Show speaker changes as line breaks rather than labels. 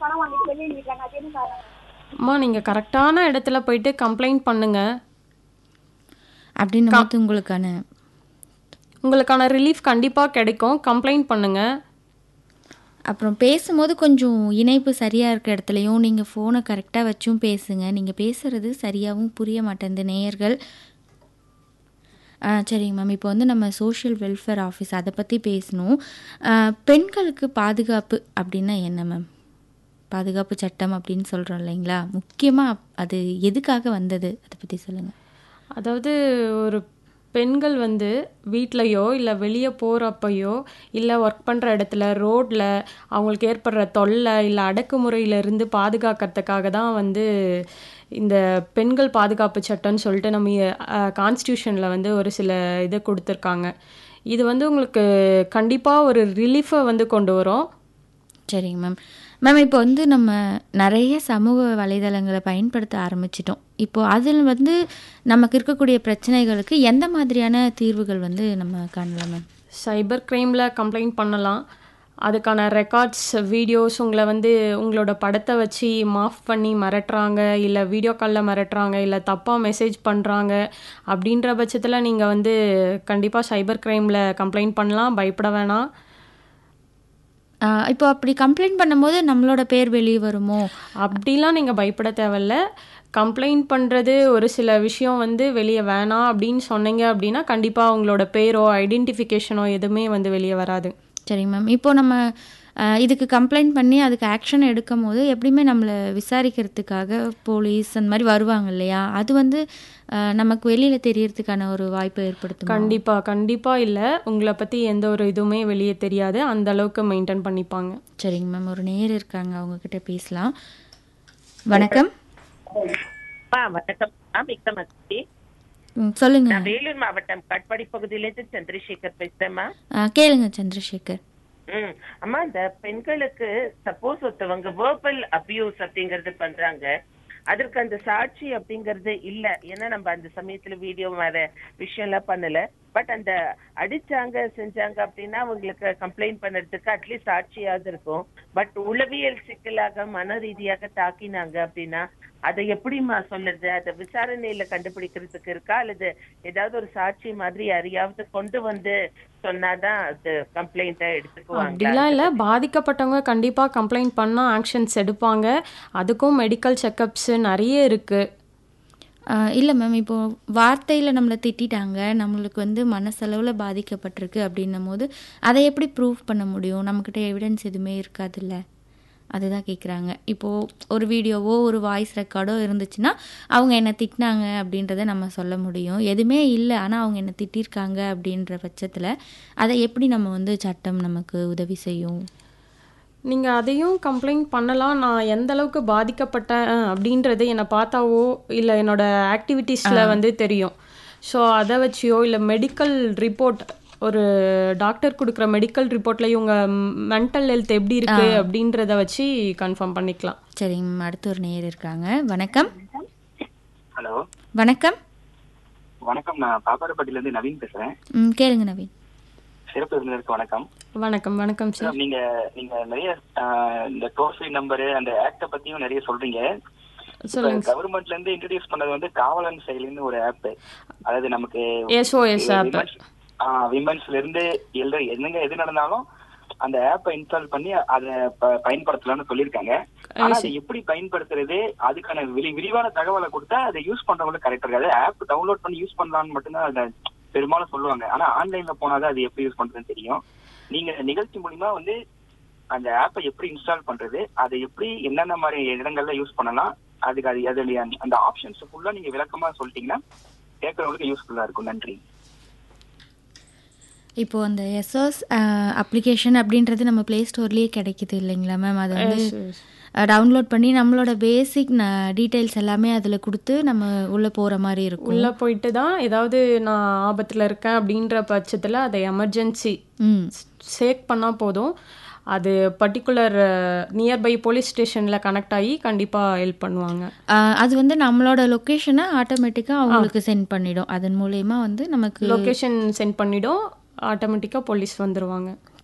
பணம் வாங்கிட்டு வெளியே நிற்கிறாங்க அது என்ன காரணம்
அம்மா நீங்கள் கரெக்டான இடத்துல போயிட்டு கம்ப்ளைண்ட் பண்ணுங்க
அப்படின்னும் போது உங்களுக்கான
உங்களுக்கான ரிலீஃப் கண்டிப்பாக கிடைக்கும் கம்ப்ளைண்ட் பண்ணுங்க
அப்புறம் பேசும்போது கொஞ்சம் இணைப்பு சரியாக இருக்க இடத்துலையும் நீங்கள் ஃபோனை கரெக்டாக வச்சும் பேசுங்க நீங்கள் பேசுகிறது சரியாகவும் புரிய மாட்டேங்குது நேயர்கள் ஆ சரிங்க மேம் இப்போ வந்து நம்ம சோஷியல் வெல்ஃபேர் ஆஃபீஸ் அதை பற்றி பேசணும் ஆ, பெண்களுக்கு பாதுகாப்பு அப்படின்னா என்ன மேம் பாதுகாப்பு சட்டம் அப்படின்னு சொல்கிறோம் இல்லைங்களா முக்கியமாக அது எதுக்காக வந்தது அதை பற்றி சொல்லுங்கள்
அதாவது ஒரு பெண்கள் வந்து வீட்லேயோ இல்லை வெளியே போகிறப்பையோ இல்லை ஒர்க் பண்ணுற இடத்துல ரோட்டில் அவங்களுக்கு ஏற்படுற தொல்லை இல்லை அடக்குமுறையிலிருந்து பாதுகாக்கிறதுக்காக தான் வந்து இந்த பெண்கள் பாதுகாப்பு சட்டம்னு சொல்லிட்டு நம்ம கான்ஸ்டியூஷனில் வந்து ஒரு சில இது கொடுத்துருக்காங்க இது வந்து உங்களுக்கு கண்டிப்பாக ஒரு ரிலீஃபை வந்து கொண்டு வரும்
சரிங்க மேம் மேம் இப்போ வந்து நம்ம நிறைய சமூக வலைதளங்களை பயன்படுத்த ஆரம்பிச்சிட்டோம் இப்போ அதில் வந்து நமக்கு இருக்கக்கூடிய பிரச்சனைகளுக்கு எந்த மாதிரியான தீர்வுகள் வந்து நம்ம காணலாம் மேம்
சைபர் கிரைமில் கம்ப்ளைண்ட் பண்ணலாம் அதுக்கான ரெக்கார்ட்ஸ் வீடியோஸ் உங்களை வந்து உங்களோட படத்தை வச்சு மாஃப் பண்ணி மிரட்டுறாங்க இல்லை வீடியோ காலில் மிரட்டுறாங்க இல்லை தப்பாக மெசேஜ் பண்ணுறாங்க அப்படின்ற பட்சத்தில் நீங்கள் வந்து கண்டிப்பாக சைபர் கிரைமில் கம்ப்ளைண்ட் பண்ணலாம் பயப்பட வேணாம்
ஆஹ் இப்போ அப்படி கம்ப்ளைண்ட் பண்ணும்போது நம்மளோட பேர் வெளியே வருமோ
அப்படிலாம் நீங்கள் பயப்பட தேவையில்ல கம்ப்ளைண்ட் பண்ணுறது ஒரு சில விஷயம் வந்து வெளியே வேணாம் அப்படின்னு சொன்னீங்க அப்படின்னா கண்டிப்பாக உங்களோட பேரோ ஐடென்டிஃபிகேஷனோ எதுவுமே வந்து வெளியே வராது
சரிங்க மேம் இப்போ நம்ம ஆஹ் இதுக்கு கம்ப்ளைண்ட் பண்ணி அதுக்கு ஆக்ஷன் எடுக்கும் போது எப்படியுமே நம்மளை விசாரிக்கிறதுக்காக போலீஸ் அந்த மாதிரி வருவாங்க இல்லையா அது வந்து ஆஹ் நமக்கு வெளியில் தெரியறதுக்கான ஒரு வாய்ப்பை ஏற்படுத்தும்
கண்டிப்பாக கண்டிப்பாக இல்லை உங்களை பற்றி எந்த ஒரு இதுவுமே வெளியே தெரியாது அந்த அளவுக்கு மெயின்டைன் பண்ணிப்பாங்க
சரிங்க மேம் ஒரு நேர் இருக்காங்க அவங்க கிட்ட பேசலாம் வணக்கம்
ஆ வணக்கம் ஆ மிக்க மகிழ்ச்சி
ம், சொல்லுங்க
நான் வேலூர் மாவட்டம் கட்பாடி பகுதியிலிருந்து சந்திரசேகர் பேசுறேம்மா
ஆ, கேளுங்க சந்திரசேகர்
ம் அம்மா இந்த பெண்களுக்கு சப்போஸ் ஒருத்தவங்க வேர்பல் அபியூஸ் அப்படிங்கறது பண்றாங்க அதற்கு அந்த சாட்சி அப்படிங்கறது இல்ல ஏன்னா நம்ம அந்த சமயத்துல வீடியோ வேற விஷயம் எல்லாம் பண்ணல பட் அந்த அடிச்சாங்க செஞ்சாங்க அப்படின்னா அவங்களுக்கு கம்ப்ளைண்ட் பண்ணுறதுக்கு அட்லீஸ்ட் சாட்சியாவது இருக்கும் பட் உளவியல் சிக்கலாக மன ரீதியாக தாக்கினாங்க அப்படின்னா அதை எப்படிம்மா சொல்லுறது அதை விசாரணையில கண்டுபிடிக்கிறதுக்கு இருக்கா அல்லது ஏதாவது ஒரு சாட்சி மாதிரி யாரையாவது கொண்டு வந்து சொன்னாதான் அது கம்ப்ளைண்ட்டை எடுத்துக்குவாங்க
அப்படிலாம் இல்லை பாதிக்கப்பட்டவங்க கண்டிப்பாக கம்ப்ளைண்ட் பண்ணால் ஆக்ஷன்ஸ் எடுப்பாங்க அதுக்கும் மெடிக்கல் செக்கப்ஸு நிறைய இருக்குது
இல்லை மேம் இப்போ வார்த்தையில் நம்மளை திட்டிட்டாங்க நம்மளுக்கு வந்து மனசளவில் பாதிக்கப்பட்டிருக்கு அப்படின்னும் போது அதை எப்படி ப்ரூவ் பண்ண முடியும் நம்மக்கிட்ட எவிடன்ஸ் எதுவுமே இருக்காதுல்ல அதுதான் கேட்குறாங்க இப்போது ஒரு வீடியோவோ ஒரு வாய்ஸ் ரெக்கார்டோ இருந்துச்சுன்னா அவங்க என்னை திட்டினாங்க அப்படின்றத நம்ம சொல்ல முடியும் எதுவுமே இல்லை ஆனால் அவங்க என்னை திட்டிருக்காங்க அப்படின்ற பட்சத்தில் அதை எப்படி நம்ம வந்து சட்டம் நமக்கு உதவி செய்யும்
நீங்கள் அதையும் கம்ப்ளைண்ட் பண்ணலாம் நான் எந்த அளவுக்கு பாதிக்கப்பட்டேன் அப்படின்றது என்னை பார்த்தாவோ இல்லை என்னோட ஆக்டிவிட்டீஸில் வந்து தெரியும் ஸோ அதை வச்சியோ இல்லை மெடிக்கல் ரிப்போர்ட் ஒரு டாக்டர் கொடுக்குற மெடிக்கல் ரிப்போர்ட்டில் இவங்க மென்டல் ஹெல்த் எப்படி இருக்கு அப்படின்றத வச்சு கன்ஃபார்ம் பண்ணிக்கலாம்
சரிங்க மேம் அடுத்து ஒரு நேயர் இருக்காங்க வணக்கம்
ஹலோ
வணக்கம்
வணக்கம் நான் பாப்பாரப்பட்டில இருந்து நவீன் பேசுறேன்
ம் கேளுங்க நவீன்
சிறப்பு விருந்தினருக்கு வணக்கம்
வணக்கம் வணக்கம் சார்
நீங்க நீங்க நிறைய ஆஹ், இந்த டோல் ஃப்ரீ நம்பர் அந்த ஆக்ட பத்தியும் நிறைய சொல்றீங்க
சொல்லுங்க
கவர்மெண்ட்ல இருந்து இன்ட்ரடியூஸ் பண்ணது வந்து காவலன் செயலின்னு ஒரு ஆப் அதாவது நமக்கு
எஸ்ஓஎஸ் ஆப்
விமன்ஸ்ல இருந்து எல்ல என்னங்க எது நடந்தாலும் அந்த ஆப்பை இன்ஸ்டால் பண்ணி அதை ப- பயன்படுத்தலாம்னு சொல்லியிருக்காங்க ஆனா அதை எப்படி பயன்படுத்துறது அதுக்கான விரி விரிவான தகவலை கொடுத்தா அதை யூஸ் பண்றவங்களுக்கு கரெக்டா இருக்காது ஆப் டவுன்லோட் பண்ணி யூஸ் பண்ணலாம்னு மட்டும்தான் அதை பெரும்பாலும் சொல்லுவாங்க ஆனா ஆன்லைன்ல போனாதான் அது எப்படி யூஸ் பண்றதுன்னு தெரியும் நீங்க நிகழ்ச்சி மூலியமா வந்து அந்த ஆப்பை எப்படி இன்ஸ்டால் பண்றது அதை எப்படி என்னென்ன மாதிரி இடங்கள்ல யூஸ் பண்ணலாம் அதுக்கு அது அதோடைய அந்த- அந்த ஆப்ஷன்ஸ் ஃபுல்லா நீங்க விளக்கமா சொல்லிட்டீங்கன்னா கேட்கறவங்களுக்கு யூஸ்ஃபுல்லா இருக்கும் நன்றி
இப்போ அந்த எஸ்ஓஸ் அப்ளிகேஷன் அப்படின்றது நம்ம ப்ளே ஸ்டோர்லேயே கிடைக்குது இல்லைங்களா மேம் அதை வந்து டவுன்லோட் பண்ணி நம்மளோட பேசிக் டீட்டெயில்ஸ் எல்லாமே அதில் கொடுத்து நம்ம உள்ளே போகிற மாதிரி இருக்கும்
உள்ளே போயிட்டு தான் ஏதாவது நான் ஆபத்தில் இருக்கேன் அப்படின்ற பட்சத்தில் அதை எமர்ஜென்சி
ம்
சேக் பண்ணால் போதும் அது பர்டிகுலர் நியர்பை போலீஸ் ஸ்டேஷனில் கனெக்ட் ஆகி கண்டிப்பாக ஹெல்ப் பண்ணுவாங்க
அஹ், அது வந்து நம்மளோட லொக்கேஷனை ஆட்டோமேட்டிக்காக அவங்களுக்கு சென்ட் பண்ணிடும் அதன் மூலயமா வந்து நமக்கு
லொக்கேஷன் சென்ட் பண்ணிடும் ஆட்டோமேட்டிக்காக போலீஸ் வந்துடுவாங்க